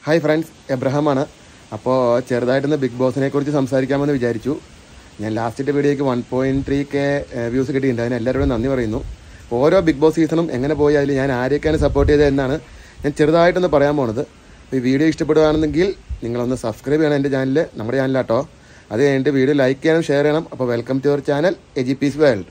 hi friends എബ്രഹാമാണ് അപ്പോൾ ചെറുതായിട്ടൊന്ന് big ബോസിനെ കുറിച്ച് സംസാരിക്കാമെന്ന് വിചാരിച്ചു ഞാൻ ലാസ്റ്റത്തെ വീഡിയോയ്ക്ക് one point three K views കിട്ടിയിട്ടുണ്ട് അതിന് എല്ലാവരോടും നന്ദി പറയുന്നു ഓരോ ബിഗ് ബോസ് സീസണും എങ്ങനെ പോയി അതിൽ ഞാൻ ആരെയൊക്കെയാണ് സപ്പോർട്ട് ചെയ്തത് എന്നാണ് ഞാൻ ചെറുതായിട്ടൊന്ന് പറയാൻ പോണത് അപ്പോൾ ഈ വീഡിയോ ഇഷ്ടപ്പെടുകയാണെന്നെങ്കിൽ നിങ്ങളൊന്ന് സബ്സ്ക്രൈബ് ചെയ്യണം എൻ്റെ ചാനൽ നമ്മുടെ ചാനലാട്ടോ അത് കഴിഞ്ഞിട്ട് വീഡിയോ ലൈക്ക് ചെയ്യണം ഷെയർ ചെയ്യണം അപ്പോൾ welcome to our channel AG peace world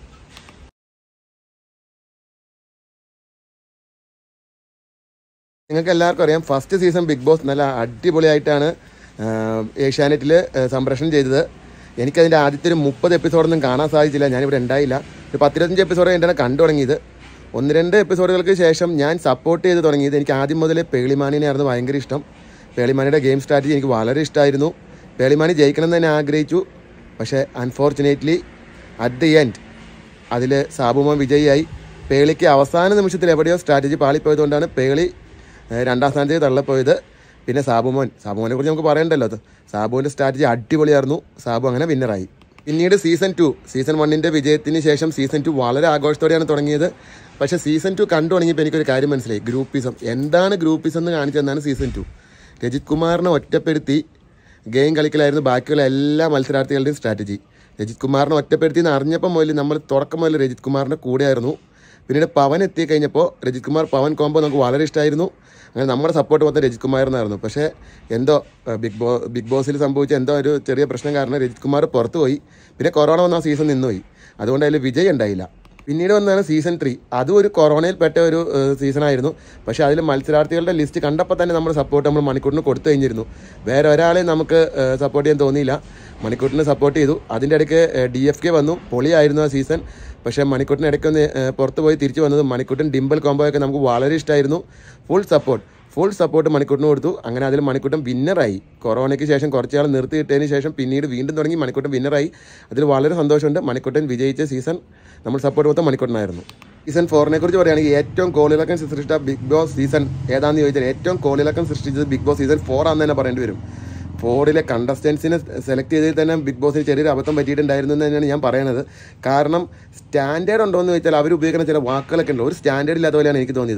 നിങ്ങൾക്ക് എല്ലാവർക്കും അറിയാം ഫസ്റ്റ് സീസൺ ബിഗ് ബോസ് നല്ല അടിപൊളിയായിട്ടാണ് ഏഷ്യാനെറ്റിൽ സംപ്രേഷണം ചെയ്തത് എനിക്കതിൻ്റെ ആദ്യത്തെ ഒരു മുപ്പത് എപ്പിസോഡൊന്നും കാണാൻ സാധിച്ചില്ല ഞാനിവിടെ ഉണ്ടായില്ല ഒരു പത്തിരുപത്തഞ്ച് എപ്പിസോഡ് കഴിഞ്ഞിട്ടാണ് കണ്ടു തുടങ്ങിയത് ഒന്ന് രണ്ട് എപ്പിസോഡുകൾക്ക് ശേഷം ഞാൻ സപ്പോർട്ട് ചെയ്ത് തുടങ്ങിയത് എനിക്ക് ആദ്യം മുതലേ പേളിമാനിനെയായിരുന്നു ഭയങ്കര ഇഷ്ടം പേളിമാനിയുടെ ഗെയിം സ്ട്രാറ്റജി എനിക്ക് വളരെ ഇഷ്ടമായിരുന്നു പേളിമാനി ജയിക്കണം എന്ന് തന്നെ ആഗ്രഹിച്ചു പക്ഷേ അൺഫോർച്ചുനേറ്റ്ലി അറ്റ് ദി എൻഡ് അതിൽ സാബുമോൻ വിജയിയായി പേളിക്ക് അവസാന നിമിഷത്തിൽ എവിടെയോ സ്ട്രാറ്റജി പാളിപ്പോയതുകൊണ്ടാണ് പേളി ഏഹ്, രണ്ടാം സ്ഥാനത്തേക്ക് തള്ളപ്പോയത് പിന്നെ സാബുമോൻ സാബുമോനെ കുറിച്ച് നമുക്ക് പറയണ്ടല്ലോ അത് സാബുവിൻ്റെ സ്ട്രാറ്റജി അടിപൊളിയായിരുന്നു സാബു അങ്ങനെ വിന്നറായി പിന്നീട് സീസൺ ടു സീസൺ വണ്ണിൻ്റെ വിജയത്തിന് ശേഷം സീസൺ ടു വളരെ ആഘോഷത്തോടെയാണ് തുടങ്ങിയത് പക്ഷേ സീസൺ ടു കണ്ടു തുടങ്ങിയപ്പോൾ എനിക്കൊരു കാര്യം മനസ്സിലായി ഗ്രൂപ്പിസം എന്താണ് ഗ്രൂപ്പിസം എന്ന് കാണിച്ചതെന്നാണ് സീസൺ ടു രജിത് കുമാറിനെ ഒറ്റപ്പെടുത്തി ഗെയിം കളിക്കലായിരുന്നു ബാക്കിയുള്ള എല്ലാ മത്സരാർത്ഥികളുടെയും സ്ട്രാറ്റജി രജിത് കുമാറിനെ ഒറ്റപ്പെടുത്തി എന്ന് അറിഞ്ഞപ്പോൾ മുതൽ നമ്മൾ തുടക്കം മുതൽ രജിത് കുമാറിൻ്റെ കൂടെയായിരുന്നു പിന്നീട് പവൻ എത്തി കഴിഞ്ഞപ്പോൾ രജിത് കുമാർ പവൻ കോമ്പോ നമുക്ക് വളരെ ഇഷ്ടമായിരുന്നു അങ്ങനെ നമ്മുടെ സപ്പോർട്ട് മൊത്തം രജിത് കുമാറിനായിരുന്നു പക്ഷേ എന്തോ ഏഹ്, ബിഗ് ബോ ബിഗ് ബോസിൽ സംഭവിച്ച എന്തോ ഒരു ചെറിയ പ്രശ്നം കാരണം രജിത് കുമാർ പുറത്തു പോയി പിന്നെ കൊറോണ വന്ന ആ സീസൺ നിന്നുപോയി അതുകൊണ്ട് അതിൽ വിജയം ഉണ്ടായില്ല പിന്നീട് വന്നതാണ് സീസൺ ത്രീ അതും ഒരു കൊറോണയിൽപ്പെട്ട ഒരു സീസൺ ആയിരുന്നു പക്ഷേ അതിൽ മത്സരാർത്ഥികളുടെ ലിസ്റ്റ് കണ്ടപ്പോൾ തന്നെ നമ്മുടെ സപ്പോർട്ട് നമ്മൾ മണിക്കൂറിന് കൊടുത്തു കഴിഞ്ഞിരുന്നു വേറെ ഒരാളെ നമുക്ക് സപ്പോർട്ട് ചെയ്യാൻ തോന്നിയില്ല മണിക്കൂട്ടിനെ സപ്പോർട്ട് ചെയ്തു അതിൻ്റെ ഇടയ്ക്ക് ഡി എഫ് കെ വന്നു പൊളിയായിരുന്നു ആ സീസൺ പക്ഷേ മണിക്കൂട്ടിന് ഇടയ്ക്കൊന്ന് ഏഹ്, പുറത്ത് പോയി തിരിച്ചു വന്നത് മണിക്കൂട്ടൻ ഡിംബൽ കോംബോ ഒക്കെ നമുക്ക് വളരെ ഇഷ്ടമായിരുന്നു ഫുൾ സപ്പോർട്ട് ഫുൾ സപ്പോർട്ട് മണിക്കൂട്ടിന് കൊടുത്തു അങ്ങനെ അതിൽ മണിക്കൂട്ടൻ വിന്നറായി കൊറോണയ്ക്ക് ശേഷം കുറച്ച് നാൾ നിർത്തി കിട്ടിയതിന് ശേഷം പിന്നീട് വീണ്ടും തുടങ്ങി മണിക്കൂട്ടൻ വിന്നറായി അതിൽ വളരെ സന്തോഷമുണ്ട് മണിക്കൂട്ടൻ വിജയിച്ച സീസൺ നമ്മൾ സപ്പോർട്ട് മൊത്തം മണിക്കൂട്ടനായിരുന്നു സീസൺ ഫോറിനെ കുറിച്ച് പറയുകയാണെങ്കിൽ ഏറ്റവും കോളിളക്കം സൃഷ്ടിച്ച ബിഗ് ബോസ് സീസൺ ഏതാണെന്ന് ചോദിച്ചാൽ ഏറ്റവും കോളിളക്കം സൃഷ്ടിച്ചത് ബിഗ് ബോസ് സീസൺ ഫോർ ആണെന്ന് തന്നെ പറയേണ്ടി വരും ഫോറിലെ കണ്ടസ്റ്റൻസിനെ സെലക്ട് ചെയ്തതിൽ തന്നെ ബിഗ് ബോസിന് ചെറിയൊരു അബദ്ധം പറ്റിയിട്ടുണ്ടായിരുന്നു എന്ന് തന്നെയാണ് ഞാൻ പറയുന്നത് കാരണം സ്റ്റാൻഡേർഡ് ഉണ്ടോ എന്ന് ചോദിച്ചാൽ അവർ ഉപയോഗിക്കുന്ന ചില വാക്കുകളൊക്കെ ഉണ്ട് ഒരു സ്റ്റാൻഡേർഡ് ഇല്ലാത്ത പോലെയാണ് എനിക്ക് തോന്നിയത്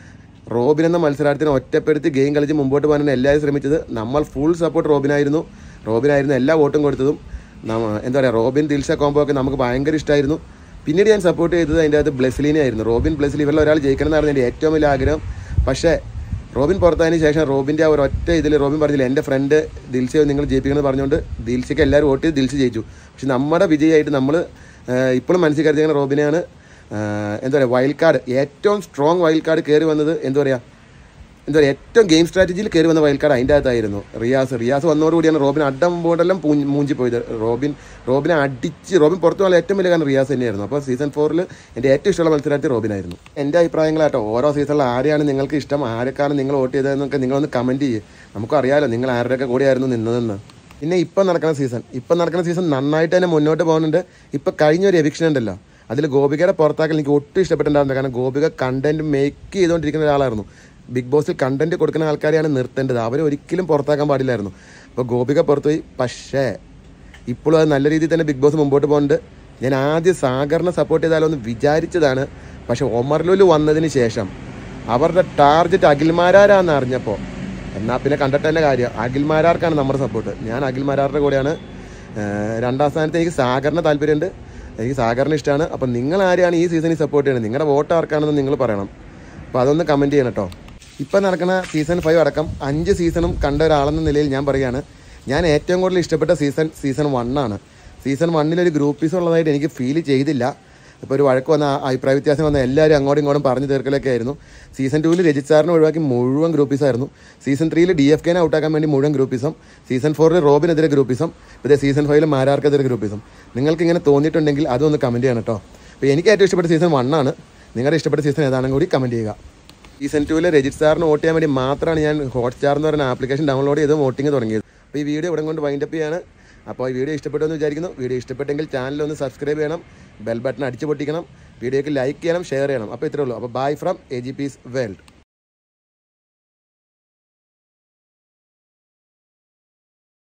റോബിൻ എന്ന മത്സരാർത്ഥിനെ ഒറ്റപ്പെടുത്തി ഗെയിം കളിച്ച് മുമ്പോട്ട് പോകാനാണ് എല്ലാവരും ശ്രമിച്ചത് നമ്മൾ ഫുൾ സപ്പോർട്ട് റോബിനായിരുന്നു റോബിനായിരുന്നു എല്ലാ വോട്ടും കൊടുത്തതും നമ്മ എന്താ പറയുക റോബിൻ ദിൽഷ കോംബോ ഒക്കെ നമുക്ക് ഭയങ്കര ഇഷ്ടമായിരുന്നു പിന്നീട് ഞാൻ സപ്പോർട്ട് ചെയ്തത് അതിൻ്റെ അകത്ത് ബ്ലെസ്ലിനെ ആയിരുന്നു റോബിൻ ബ്ലെസ്ലി ഇവരിൽ ഒരാൾ ജയിക്കണം എന്നായിരുന്നു എൻ്റെ ഏറ്റവും വലിയ ആഗ്രഹം പക്ഷേ റോബിൻ പുറത്തതിന് ശേഷം റോബിൻ്റെ ആ ഒരു ഒറ്റ ഇതിൽ റോബിൻ പറഞ്ഞില്ല എൻ്റെ ഫ്രണ്ട് ദിൽഷയെ നിങ്ങൾ ജയിപ്പിക്കണമെന്ന് പറഞ്ഞുകൊണ്ട് ദിൽഷയ്ക്ക് എല്ലാവരും വോട്ട് ചെയ്ത് ദിൽഷ ജയിച്ചു പക്ഷെ നമ്മുടെ വിജയമായിട്ട് നമ്മൾ ഇപ്പോഴും മനസ്സിൽ കരുതിയാണ് റോബിനെയാണ് ആഹ് എന്താ പറയുക വൈൽഡ് കാർഡ് ഏറ്റവും സ്ട്രോങ് വൈൽഡ് കാർഡ് കയറി വന്നത് എന്താ പറയുക എന്താ പറയുക ഏറ്റവും ഗെയിം സ്ട്രാറ്റജിയിൽ കയറി വന്ന വൈൽഡ് കാർഡ് അതിൻ്റെ അകത്തായിരുന്നു റിയാസ് റിയാസ് വന്നതോടുകൂടിയാണ് റോബിൻ അഡം ബോർഡെല്ലാം പൂഞ്ഞ് മൂഞ്ചി പോയത് റോബിൻ റോബിനെ അടിച്ച് റോബിൻ പുറത്തു പോകാൻ ഏറ്റവും വലിയ കാരണം റിയാസ് തന്നെയായിരുന്നു അപ്പോൾ സീസൺ ഫോറിൽ എൻ്റെ ഏറ്റവും ഇഷ്ടമുള്ള മത്സരാർത്ഥി റോബിനായിരുന്നു എൻ്റെ അഭിപ്രായങ്ങളാട്ടോ ഓരോ സീസണിൽ ആരെയാണ് നിങ്ങൾക്ക് ഇഷ്ടം ആരൊക്കെയാണ് നിങ്ങൾ വോട്ട് ചെയ്തതെന്നൊക്കെ നിങ്ങളൊന്ന് കമൻറ്റ് ചെയ്യ് നമുക്കും അറിയാലോ നിങ്ങൾ ആരുടെയൊക്കെ കൂടെയായിരുന്നു നിന്നതെന്ന് പിന്നെ ഇപ്പം നടക്കുന്ന സീസൺ ഇപ്പം നടക്കുന്ന സീസൺ നന്നായിട്ട് തന്നെ മുന്നോട്ട് പോകുന്നുണ്ട് ഇപ്പം കഴിഞ്ഞ ഒരു എവിക്ഷൻ ഉണ്ടല്ലോ അതിൽ ഗോപികയുടെ പുറത്താക്കൽ എനിക്ക് ഒട്ടും ഇഷ്ടപ്പെട്ടിട്ടുണ്ടായിരുന്നു കാരണം ഗോപിക കണ്ടന്റ് മേക്ക് ചെയ്തുകൊണ്ടിരിക്കുന്ന ഒരാളായിരുന്നു ബിഗ് ബോസിൽ കണ്ടന്റ് കൊടുക്കുന്ന ആൾക്കാരെയാണ് നിർത്തേണ്ടത് അവരെ ഒരിക്കലും പുറത്താക്കാൻ പാടില്ലായിരുന്നു അപ്പോൾ ഗോപിക പുറത്തുപോയി പക്ഷേ ഇപ്പോഴും അത് നല്ല രീതിയിൽ തന്നെ ബിഗ് ബോസ് മുമ്പോട്ട് പോകുന്നുണ്ട് ഞാൻ ആദ്യം സാഗറിനെ സപ്പോർട്ട് ചെയ്താലോ എന്ന് വിചാരിച്ചതാണ് പക്ഷെ ഒമർലുലു വന്നതിന് ശേഷം അവരുടെ ടാർഗറ്റ് അഖിൽമാരാരാന്ന് അറിഞ്ഞപ്പോൾ എന്നാൽ പിന്നെ കണ്ടിട്ട് തന്നെ കാര്യം അഖിൽമാരാർക്കാണ് നമ്മുടെ സപ്പോർട്ട് ഞാൻ അഖിൽമാരാറുടെ കൂടെയാണ് ഏഹ് രണ്ടാം സ്ഥാനത്ത് എനിക്ക് സാഗറിന് താല്പര്യമുണ്ട് എനിക്ക് സാഗറിന് ഇഷ്ടമാണ് അപ്പം നിങ്ങൾ ആരെയാണ് ഈ സീസണിൽ സപ്പോർട്ട് ചെയ്യുന്നത് നിങ്ങളുടെ വോട്ട് ആർക്കാണെന്ന് നിങ്ങൾ പറയണം അപ്പോൾ അതൊന്ന് കമൻറ്റ് ചെയ്യണം കേട്ടോ ഇപ്പം നടക്കുന്ന സീസൺ ഫൈവ് അടക്കം അഞ്ച് സീസണും കണ്ട ഒരാളെന്ന നിലയിൽ ഞാൻ പറയുകയാണ് ഞാൻ ഏറ്റവും കൂടുതൽ ഇഷ്ടപ്പെട്ട സീസൺ സീസൺ വണ്ണാണ് സീസൺ വണ്ണിലൊരു ഗ്രൂപ്പീസ് ഉള്ളതായിട്ട് എനിക്ക് ഫീൽ ചെയ്തില്ല ഇപ്പോൾ ഒരു വഴക്ക് വന്ന ആ അഭിപ്രായ വ്യത്യാസം വന്ന എല്ലാവരും അങ്ങോട്ടും ഇങ്ങോട്ടും പറഞ്ഞു തീർക്കലൊക്കെ ആയിരുന്നു സീസൺ ടൂവിൽ രജിത് സാറിനെ ഒഴിവാക്കി മുഴുവൻ ഗ്രൂപ്പീസ് ആയിരുന്നു സീസൺ ത്രീയിൽ ഡി എഫ് കെനെ ഔട്ടാക്കാൻ വേണ്ടി മുഴുവൻ ഗ്രൂപ്പിസം സീസൺ ഫോറിൽ റോബിനെതിരെ ഗ്രൂപ്പിസം ഇതേ സീസൺ ഫൈവിൽ മാരാർക്കെതിരെ ഗ്രൂപ്പിസം നിങ്ങൾക്ക് ഇങ്ങനെ തോന്നിയിട്ടുണ്ടെങ്കിൽ അതൊന്ന് കമൻറ്റ് ചെയ്യണം കേട്ടോ അപ്പോൾ എനിക്ക് ഏറ്റവും ഇഷ്ടപ്പെട്ട സീസൺ വണ്ണാണ് നിങ്ങളുടെ ഇഷ്ടപ്പെട്ട സീസൺ ഏതാണെന്ന് കൂടി കമൻറ്റ് ചെയ്യുക സീസൺ ടൂവിൽ രജിത് സാറിന് വോട്ട് ചെയ്യാൻ വേണ്ടി മാത്രമാണ് ഞാൻ ഹോട്ട്സ്റ്റാർ എന്ന് പറയുന്ന ആപ്ലിക്കേഷൻ ഡൗൺലോഡ് ചെയ്ത് വോട്ടിംഗ് തുടങ്ങിയത് അപ്പോൾ ഈ വീഡിയോ ഇവിടെ കൊണ്ട് വൈൻഡപ്പ് ചെയ്യാണ് അപ്പോൾ ഈ വീഡിയോ ഇഷ്ടപ്പെട്ടു എന്ന് വിചാരിക്കുന്നു വീഡിയോ ഇഷ്ടപ്പെട്ടെങ്കിൽ ചാനൽ ഒന്ന് സബ്സ്ക്രൈബ് ചെയ്യണം ബെൽ ബട്ടൺ അടിച്ചു പൊട്ടിക്കണം വീഡിയോക്ക് ലൈക്ക് ചെയ്യണം ഷെയർ ചെയ്യണം അപ്പോൾ ഇത്രേ ഉള്ളൂ അപ്പോൾ bye from A G peace world